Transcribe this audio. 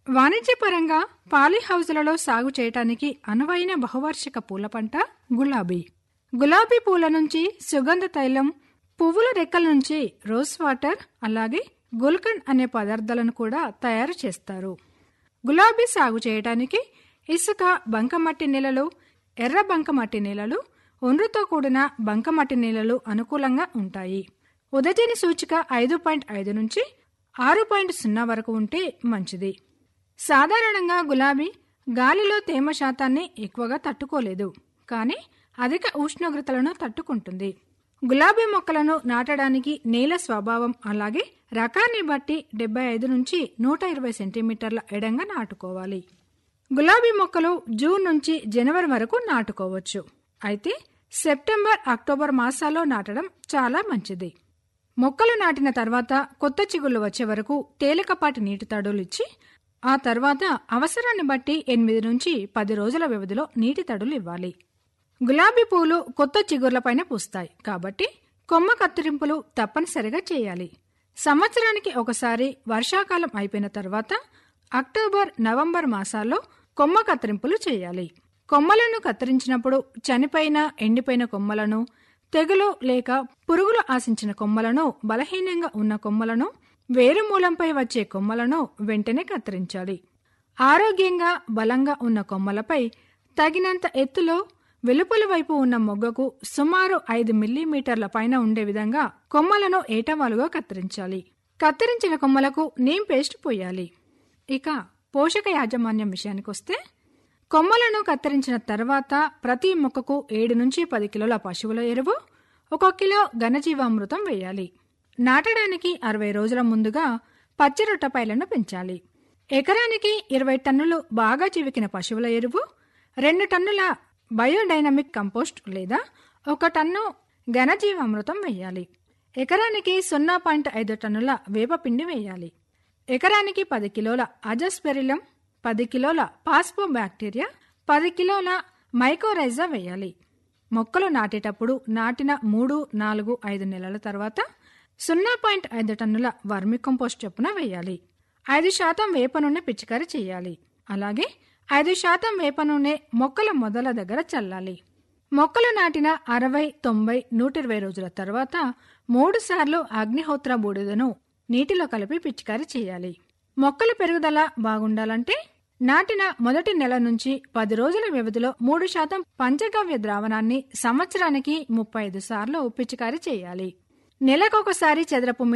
వాణిజ్యపరంగా పాలీహౌజులలో సాగు చేయటానికి అనువైన బహువార్షిక పూల పంట గులాబీ గులాబీ పూల నుంచి సుగంధ తైలం పువ్వుల రెక్కల నుంచి రోజ్ వాటర్ అలాగే గుల్కండ్ అనే పదార్థాలను కూడా తయారు చేస్తారు గులాబీ సాగు చేయటానికి ఇసుక బంకమట్టి నేలలు ఎర్ర బంకమట్టి నేలలు ఒండ్రుతో కూడిన బంకమట్టి నేలలు అనుకూలంగా ఉంటాయి ఉదజని సూచిక ఐదు పాయింట్ ఐదు నుంచి ఆరు పాయింట్ సున్నా వరకు ఉంటే మంచిది సాధారణంగా గులాబీ గాలిలో తేమ శాతాన్ని ఎక్కువగా తట్టుకోలేదు కానీ అధిక ఉష్ణోగ్రతలను తట్టుకుంటుంది గులాబీ మొక్కలను నాటడానికి నేల స్వభావం అలాగే రకాన్ని బట్టి డెబ్బై ఐదు నుంచి నూట ఇరవై సెంటీమీటర్ల ఎడంగా నాటుకోవాలి గులాబీ మొక్కలు జూన్ నుంచి జనవరి వరకు నాటుకోవచ్చు అయితే సెప్టెంబర్ అక్టోబర్ మాసాల్లో నాటడం చాలా మంచిది మొక్కలు నాటిన తర్వాత కొత్త చిగుళ్ళు వచ్చే వరకు తేలికపాటి నీటి తడులు ఇచ్చి ఆ తర్వాత అవసరాన్ని బట్టి ఎనిమిది నుంచి పది రోజుల వ్యవధిలో నీటి తడులు ఇవ్వాలి గులాబీ పూలు కొత్త చిగుర్లపైన పూస్తాయి కాబట్టి కొమ్మ కత్తిరింపులు తప్పనిసరిగా చేయాలి సంవత్సరానికి ఒకసారి వర్షాకాలం అయిపోయిన తర్వాత అక్టోబర్ నవంబర్ మాసాల్లో కొమ్మ కత్తిరింపులు చేయాలి కొమ్మలను కత్తిరించినప్పుడు చనిపోయిన ఎండిపోయిన కొమ్మలను తెగులు లేక పురుగులు ఆశించిన కొమ్మలను బలహీనంగా ఉన్న కొమ్మలను వేరుమూలంపై వచ్చే కొమ్మలను వెంటనే కత్తిరించాలి ఆరోగ్యంగా బలంగా ఉన్న కొమ్మలపై తగినంత ఎత్తులో వెలుపల వైపు ఉన్న మొగ్గకు సుమారు ఐదు మిల్లీమీటర్ల పైన ఉండే విధంగా కొమ్మలను ఏటవాలుగా కత్తిరించాలి కత్తిరించిన కొమ్మలకు నీమ్ పేస్ట్ పోయాలి ఇక పోషక యాజమాన్యం విషయానికొస్తే కొమ్మలను కత్తిరించిన తర్వాత ప్రతి మొక్కకు ఏడు నుంచి పది కిలోల పశువుల ఎరువు ఒక కిలో ఘనజీవామృతం వేయాలి నాటడానికి అరవై రోజుల ముందుగా పచ్చిరొట్టపైలను పెంచాలి ఎకరానికి ఇరవై టన్నులు బాగా చివికిన పశువుల ఎరువు రెండు టన్నుల బయోడైనమిక్ కంపోస్ట్ లేదా ఒక టన్ను ఘనజీవామృతం వేయాలి ఎకరానికి సున్నా పాయింట్ ఐదు టన్నుల వేపపిండి వేయాలి ఎకరానికి పది కిలోల అజస్పెరిలం పది కిలోల పాస్పో బ్యాక్టీరియా పది కిలోల మైకోరైజా వేయాలి మొక్కలు నాటేటప్పుడు నాటిన మూడు నాలుగు ఐదు నెలల తర్వాత సున్నా పాయింట్ ఐదు టన్నుల వర్మి కంపోస్ట్ చొప్పున వేయాలి ఐదు శాతం వేప నూనె పిచికారీ చేయాలి అలాగే ఐదు శాతం వేప నూనె మొక్కల మొదల దగ్గర చల్లాలి మొక్కలు నాటిన అరవై తొంభై నూట ఇరవై రోజుల తర్వాత మూడు సార్లు అగ్నిహోత్ర బూడిదను నీటిలో కలిపి పిచికారీ చేయాలి మొక్కల పెరుగుదల బాగుండాలంటే నాటిన మొదటి నెల నుంచి పది రోజుల వ్యవధిలో మూడు శాతం పంచగవ్య ద్రావణాన్ని సంవత్సరానికి ముప్పై ఐదు సార్లు పిచికారీ చేయాలి నెలకొకసారి చదరపు